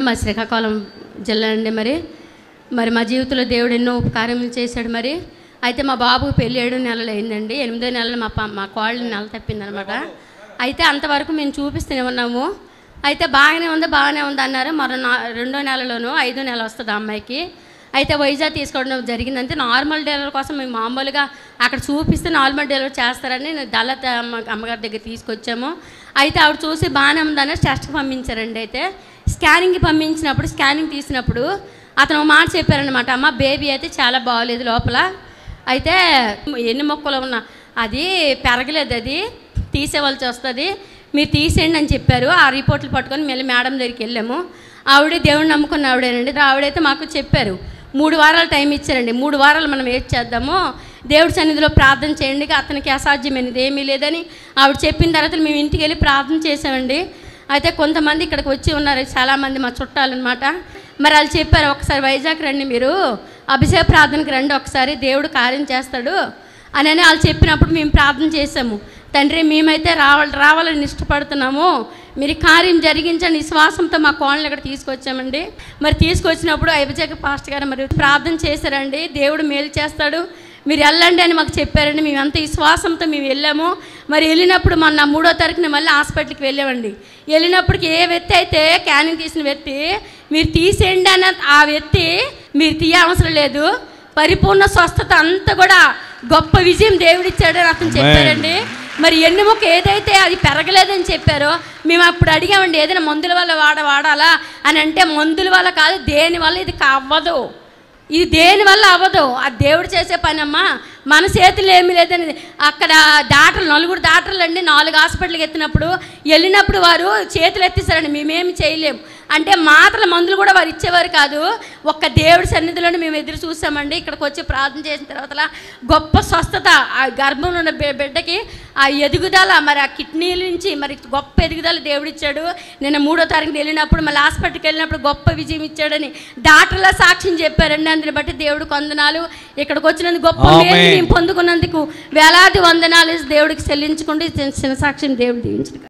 మా శ్రీకాకుళం జిల్లా అండి మరి మరి మా జీవితంలో దేవుడు ఎన్నో ఉపకారములు చేశాడు మరి అయితే మా బాబుకు పెళ్ళి ఏడు నెలలు అయిందండి ఎనిమిదో నెలలు మా పా మా కోళ్ళు నెల తప్పిందనమాట అయితే అంతవరకు మేము చూపిస్తూనే ఉన్నాము అయితే బాగానే ఉంది బాగానే ఉంది అన్నారు మరో నా రెండో నెలలోను ఐదో నెల వస్తుంది ఆ అమ్మాయికి అయితే వైజాగ్ తీసుకోవడం జరిగిందంటే నార్మల్ డెలివరీ కోసం మేము మామూలుగా అక్కడ చూపిస్తే నార్మల్ డెలివరీ చేస్తారని నేను దళిత అమ్మ అమ్మగారి దగ్గర తీసుకొచ్చాము అయితే ఆవిడ చూసి బాగానే ఉందని టెస్ట్కి పంపించారండి అయితే స్కానింగ్కి పంపించినప్పుడు స్కానింగ్ తీసినప్పుడు అతను ఒక మాట చెప్పారనమాట అమ్మ బేబీ అయితే చాలా బాగోలేదు లోపల అయితే ఎన్ని మొక్కలు ఉన్నా అది పెరగలేదు అది తీసేవలసి వస్తుంది మీరు తీసేయండి అని చెప్పారు ఆ రిపోర్ట్లు పట్టుకొని మళ్ళీ మేడం దగ్గరికి వెళ్ళాము ఆవిడ దేవుడిని నమ్ముకున్న ఆవిడేనండి ఆవిడైతే మాకు చెప్పారు మూడు వారాలు టైం ఇచ్చారండి మూడు వారాలు మనం ఏం చేద్దాము దేవుడి సన్నిధిలో ప్రార్థన చేయండి అతనికి అసాధ్యమైనది ఏమీ లేదని ఆవిడ చెప్పిన తర్వాత మేము ఇంటికి వెళ్ళి ప్రార్థన చేసామండి అయితే కొంతమంది ఇక్కడికి వచ్చి ఉన్నారు చాలామంది మా చుట్టాలు అనమాట మరి వాళ్ళు చెప్పారు ఒకసారి వైజాగ్ రండి మీరు అభిషేక ప్రార్థనకి రండి ఒకసారి దేవుడు కార్యం చేస్తాడు అని అని వాళ్ళు చెప్పినప్పుడు మేము ప్రార్థన చేసాము తండ్రి మేమైతే రావాలి రావాలని ఇష్టపడుతున్నాము మీరు ఈ కార్యం జరిగించండి విశ్వాసంతో మా కోళ్ళని ఇక్కడ తీసుకొచ్చామండి మరి తీసుకొచ్చినప్పుడు అభిషేక పాస్టర్ గారు మరి ప్రార్థన చేశారండి దేవుడు మేలు చేస్తాడు మీరు వెళ్ళండి అని మాకు చెప్పారండి మేము అంత విశ్వాసంతో మేము వెళ్ళాము మరి వెళ్ళినప్పుడు మొన్న మూడో తారీఖున మళ్ళీ హాస్పిటల్కి వెళ్ళామండి వెళ్ళినప్పటికి ఏ వ్యక్తి అయితే క్యానింగ్ తీసిన వ్యక్తి మీరు తీసేయండి అన్న ఆ వ్యక్తి మీరు తీయ అవసరం లేదు పరిపూర్ణ స్వస్థత అంతా కూడా గొప్ప విజయం దేవుడిచ్చాడని అతను చెప్పారండి మరి ఎన్నుముక ఏదైతే అది పెరగలేదని చెప్పారో మేము అప్పుడు అడిగామండి ఏదైనా మందుల వల్ల వాడ వాడాలా అని అంటే మందుల వల్ల కాదు దేని వల్ల ఇది అవ్వదు ఇది దేని వల్ల అవ్వదు ఆ దేవుడు చేసే పని అమ్మా మన చేతులు ఏమీ లేదని అక్కడ డాక్టర్లు నలుగురు డాక్టర్లు అండి నాలుగు హాస్పిటల్కి ఎత్తినప్పుడు వెళ్ళినప్పుడు వారు చేతులు ఎత్తేసారండి మేమేమి చేయలేము అంటే మాత్రల మందులు కూడా వారు ఇచ్చేవారు కాదు ఒక్క దేవుడి సన్నిధిలోనే మేము ఎదురు చూసామండి ఇక్కడికి వచ్చి ప్రార్థన చేసిన తర్వాత గొప్ప స్వస్థత ఆ గర్భంలో ఉన్న బి- బిడ్డకి ఆ ఎదుగుదల మరి ఆ కిడ్నీల నుంచి మరి గొప్ప ఎదుగుదల దేవుడిచ్చాడు నిన్న మూడో తారీఖున వెళ్ళినప్పుడు మళ్ళీ హాస్పిటల్కి వెళ్ళినప్పుడు గొప్ప విజయం ఇచ్చాడని డాక్టర్ల సాక్ష్యం చెప్పారండి అందుని బట్టి దేవుడికి వందనాలు ఇక్కడికి వచ్చినందుకు గొప్ప మేలు ఆమేన్. మేము పొందుకున్నందుకు వేలాది వందనాలు దేవుడికి చెల్లించుకుంటూ చిన్న సాక్ష్యం దేవుడు దీవించిన